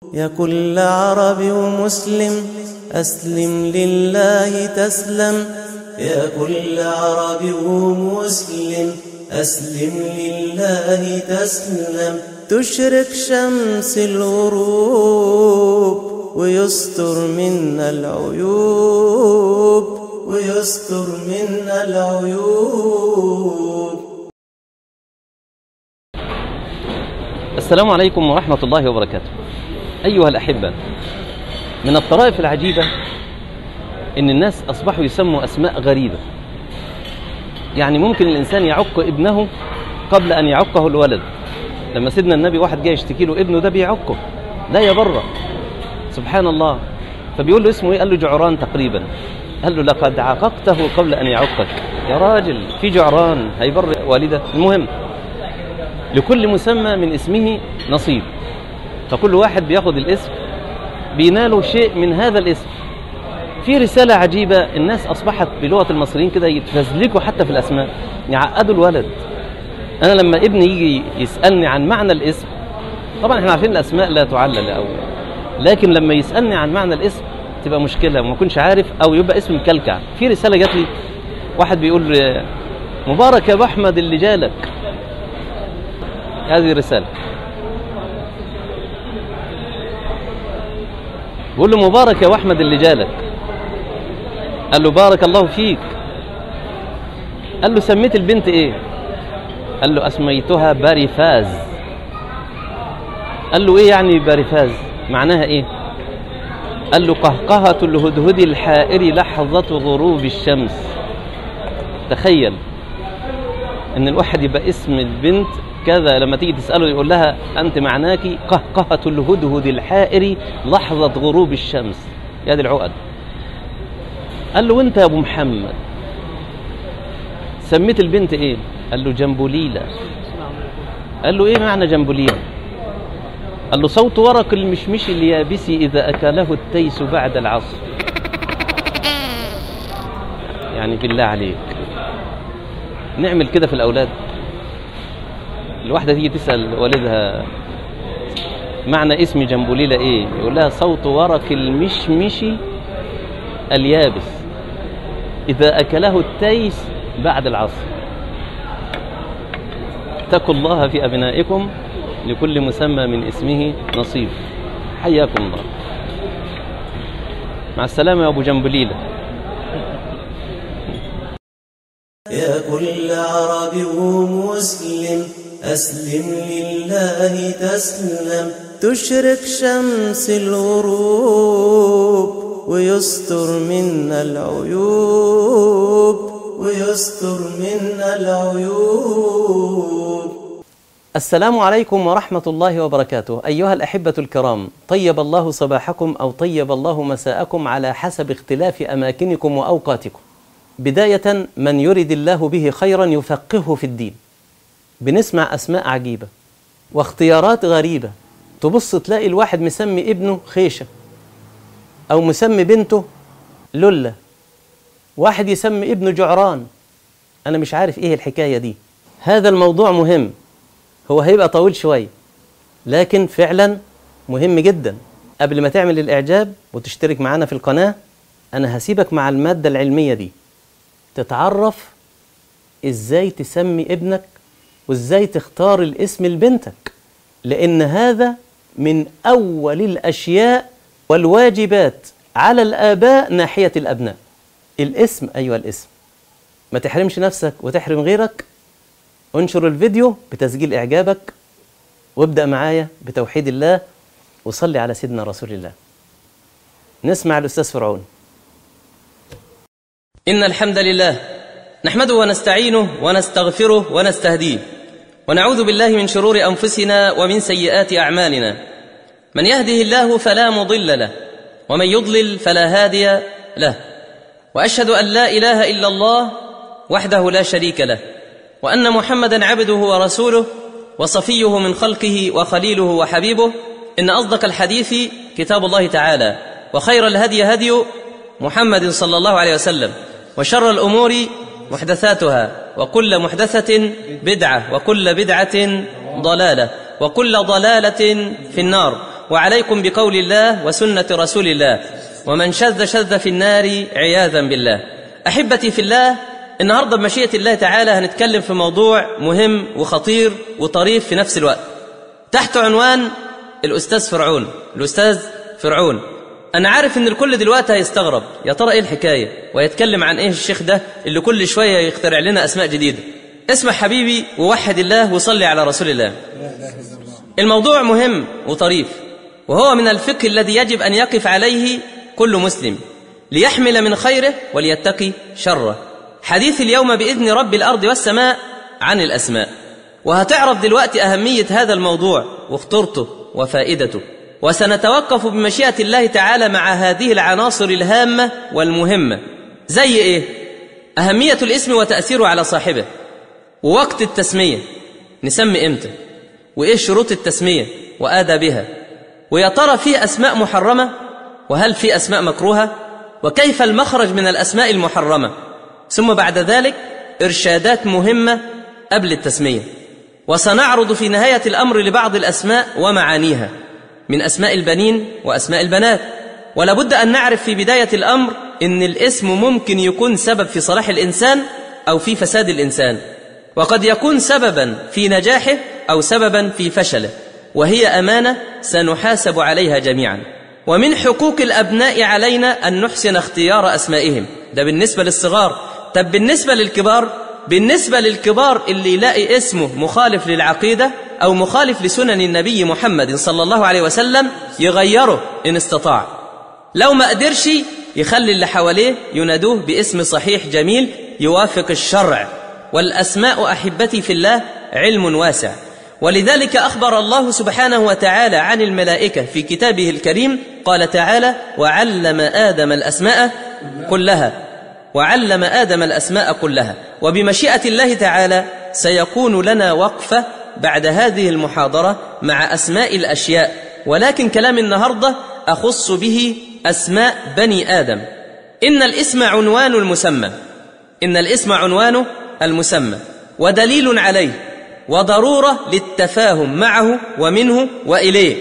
يا كل عربي ومسلم أسلم لله تسلم يا كل عربي ومسلم أسلم لله تسلم تشرق شمس الغروب ويستر منا العيوب ويستر منا العيوب السلام عليكم ورحمة الله وبركاته أيها الأحبة من الطرائف العجيبة إن الناس أصبحوا يسموا أسماء غريبة يعني ممكن الإنسان يعق ابنه قبل أن يعقه الولد لما سيدنا النبي واحد جاي يشتكي له ابنه ده بيعقه لا يبرأ سبحان الله فبيقول له اسمه ايه قال له جعران تقريبا قال له لقد عققته قبل ان يعقك يا راجل في جعران هيبرئ والده المهم لكل مسمى من اسمه نصيب فكل واحد بياخد الاسم بيناله شيء من هذا الاسم في رسالة عجيبة الناس أصبحت بلغة المصريين كده يتفزلكوا حتى في الأسماء يعقدوا الولد أنا لما ابني يجي يسألني عن معنى الاسم طبعا احنا عارفين الأسماء لا تعلل أو لكن لما يسألني عن معنى الاسم تبقى مشكلة وما أكونش عارف أو يبقى اسم مكلكع في رسالة جات لي واحد بيقول مبارك يا أبو أحمد اللي جالك هذه رسالة بقول له مبارك يا أحمد اللي جالك قال له بارك الله فيك قال له سميت البنت ايه قال له اسميتها باريفاز قال له ايه يعني باريفاز معناها ايه قال له قهقهة الهدهد الحائر لحظة غروب الشمس تخيل ان الواحد يبقى اسم البنت كذا لما تيجي تسأله يقول لها أنت معناك قهقهة الهدهد الحائر لحظة غروب الشمس يا دي العقد قال له وانت يا ابو محمد سميت البنت ايه قال له جنبوليلة قال له ايه معنى جنبوليلة قال له صوت ورق المشمش اليابس إذا أكله التيس بعد العصر يعني بالله عليك نعمل كده في الأولاد الواحدة تيجي تسأل والدها معنى اسم جنبوليلة ايه يقول لها صوت ورق المشمش اليابس إذا أكله التيس بعد العصر اتقوا الله في أبنائكم لكل مسمى من اسمه نصيب حياكم الله مع السلامة يا أبو جنبليلة يا كل عربي ومسلم أسلم لله تسلم تشرق شمس الغروب ويستر منا العيوب ويستر منا العيوب السلام عليكم ورحمة الله وبركاته أيها الأحبة الكرام طيب الله صباحكم أو طيب الله مساءكم على حسب اختلاف أماكنكم وأوقاتكم بداية من يرد الله به خيرا يفقهه في الدين بنسمع أسماء عجيبة واختيارات غريبة تبص تلاقي الواحد مسمي ابنه خيشة أو مسمي بنته لولة واحد يسمي ابنه جعران أنا مش عارف إيه الحكاية دي هذا الموضوع مهم هو هيبقى طويل شوية لكن فعلا مهم جدا قبل ما تعمل الإعجاب وتشترك معنا في القناة أنا هسيبك مع المادة العلمية دي تتعرف إزاي تسمي ابنك وإزاي تختار الاسم لبنتك لأن هذا من أول الأشياء والواجبات على الآباء ناحية الأبناء الاسم أيها الاسم ما تحرمش نفسك وتحرم غيرك انشر الفيديو بتسجيل إعجابك وابدأ معايا بتوحيد الله وصلي على سيدنا رسول الله نسمع الأستاذ فرعون إن الحمد لله نحمده ونستعينه ونستغفره ونستهديه ونعوذ بالله من شرور أنفسنا ومن سيئات أعمالنا من يهده الله فلا مضل له ومن يضلل فلا هادي له واشهد ان لا اله الا الله وحده لا شريك له وان محمدا عبده ورسوله وصفيه من خلقه وخليله وحبيبه ان اصدق الحديث كتاب الله تعالى وخير الهدي هدي محمد صلى الله عليه وسلم وشر الامور محدثاتها وكل محدثه بدعه وكل بدعه ضلاله وكل ضلاله في النار وعليكم بقول الله وسنة رسول الله ومن شذ شذ في النار عياذا بالله أحبتي في الله النهاردة بمشيئة الله تعالى هنتكلم في موضوع مهم وخطير وطريف في نفس الوقت تحت عنوان الأستاذ فرعون الأستاذ فرعون أنا عارف إن الكل دلوقتي هيستغرب يا ترى إيه الحكاية ويتكلم عن إيه الشيخ ده اللي كل شوية يخترع لنا أسماء جديدة اسمع حبيبي ووحد الله وصلي على رسول الله الموضوع مهم وطريف وهو من الفقه الذي يجب أن يقف عليه كل مسلم ليحمل من خيره وليتقي شره حديث اليوم بإذن رب الأرض والسماء عن الأسماء وهتعرف دلوقتي أهمية هذا الموضوع وخطورته وفائدته وسنتوقف بمشيئة الله تعالى مع هذه العناصر الهامة والمهمة زي إيه؟ أهمية الاسم وتأثيره على صاحبه ووقت التسمية نسمي إمتى؟ وإيه شروط التسمية وآدابها؟ ويا ترى في أسماء محرمة؟ وهل في أسماء مكروهة؟ وكيف المخرج من الأسماء المحرمة؟ ثم بعد ذلك إرشادات مهمة قبل التسمية وسنعرض في نهاية الأمر لبعض الأسماء ومعانيها من أسماء البنين وأسماء البنات ولا بد أن نعرف في بداية الأمر إن الاسم ممكن يكون سبب في صلاح الإنسان أو في فساد الإنسان وقد يكون سببا في نجاحه أو سببا في فشله وهي أمانة سنحاسب عليها جميعا ومن حقوق الأبناء علينا أن نحسن اختيار أسمائهم ده بالنسبة للصغار طب بالنسبة للكبار بالنسبة للكبار اللي يلاقي اسمه مخالف للعقيدة أو مخالف لسنن النبي محمد صلى الله عليه وسلم يغيره إن استطاع لو ما قدرش يخلي اللي حواليه ينادوه باسم صحيح جميل يوافق الشرع والأسماء أحبتي في الله علم واسع ولذلك أخبر الله سبحانه وتعالى عن الملائكة في كتابه الكريم قال تعالى وعلم آدم الأسماء كلها وعلم آدم الأسماء كلها وبمشيئة الله تعالى سيكون لنا وقفة بعد هذه المحاضرة مع أسماء الأشياء ولكن كلام النهاردة أخص به أسماء بني آدم إن الاسم عنوان المسمى إن الاسم عنوان المسمى ودليل عليه وضرورة للتفاهم معه ومنه وإليه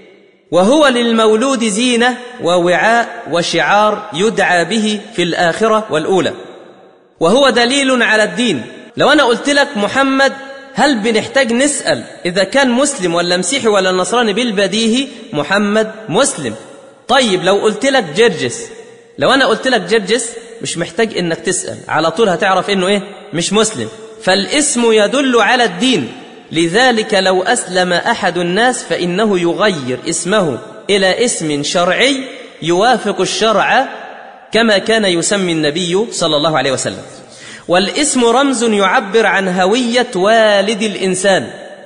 وهو للمولود زينة ووعاء وشعار يدعى به في الآخرة والأولى وهو دليل على الدين لو أنا قلت لك محمد هل بنحتاج نسأل إذا كان مسلم ولا مسيحي ولا نصراني بالبديهي محمد مسلم طيب لو قلت لك جرجس لو أنا قلت لك جرجس مش محتاج إنك تسأل على طول هتعرف إنه إيه مش مسلم فالاسم يدل على الدين لذلك لو أسلم أحد الناس فإنه يغير اسمه إلى اسم شرعي يوافق الشرع كما كان يسمي النبي صلى الله عليه وسلم والاسم رمز يعبر عن هوية والد الإنسان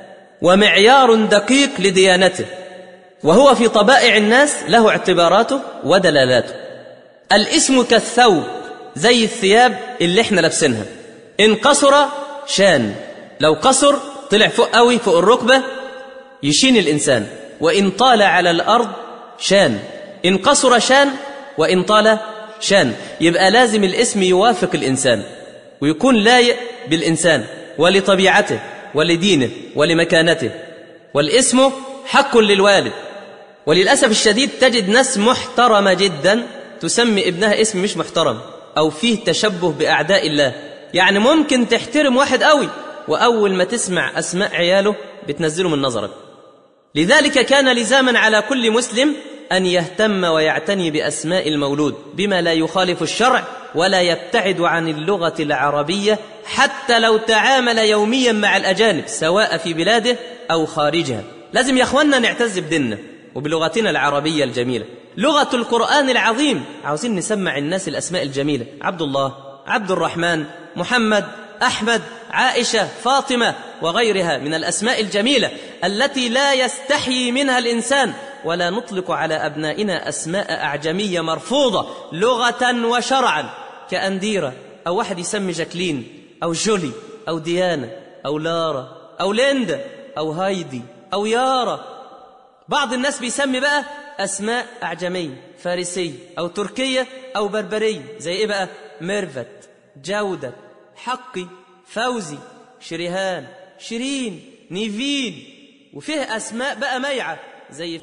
ومعيار دقيق لديانته وهو في طبائع الناس له اعتباراته ودلالاته الاسم كالثوب زي الثياب اللي احنا لابسينها إن قصر شان لو قصر طلع فوق قوي فوق الركبة يشين الإنسان وإن طال على الأرض شان إن قصر شان وإن طال شان يبقى لازم الاسم يوافق الإنسان ويكون لايق بالإنسان ولطبيعته ولدينه ولمكانته والاسم حق للوالد وللأسف الشديد تجد ناس محترمة جدا تسمي ابنها اسم مش محترم أو فيه تشبه بأعداء الله يعني ممكن تحترم واحد قوي وأول ما تسمع أسماء عياله بتنزله من نظرك لذلك كان لزاما على كل مسلم أن يهتم ويعتني بأسماء المولود بما لا يخالف الشرع ولا يبتعد عن اللغة العربية حتى لو تعامل يوميا مع الأجانب سواء في بلاده أو خارجها لازم يا أخوانا نعتز بديننا وبلغتنا العربية الجميلة لغة القرآن العظيم عاوزين نسمع الناس الأسماء الجميلة عبد الله عبد الرحمن محمد احمد عائشه فاطمه وغيرها من الاسماء الجميله التي لا يستحيي منها الانسان ولا نطلق على ابنائنا اسماء اعجميه مرفوضه لغه وشرعا كانديره او واحد يسمي جاكلين او جولي او ديانا او لارا او ليندا او هايدي او يارا بعض الناس بيسمي بقى اسماء اعجميه فارسيه او تركيه او بربريه زي ايه بقى ميرفت جوده حقي فوزي شريهان شيرين نيفين وفيه أسماء بقى ميعة زي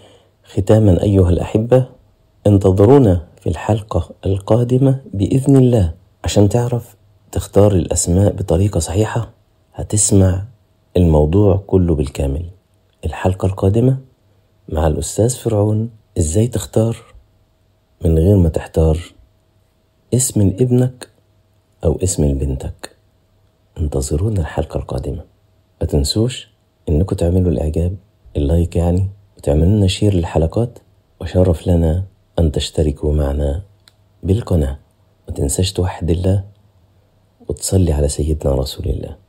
ختاما أيها الأحبة انتظرونا في الحلقة القادمة بإذن الله عشان تعرف تختار الأسماء بطريقة صحيحة هتسمع الموضوع كله بالكامل الحلقة القادمة مع الأستاذ فرعون إزاي تختار من غير ما تحتار اسم ابنك أو اسم لبنتك انتظرونا الحلقة القادمة ما تنسوش إنكم تعملوا الإعجاب اللايك يعني وتعملوا لنا شير للحلقات وشرف لنا أن تشتركوا معنا بالقناة ما تنساش توحد الله وتصلي على سيدنا رسول الله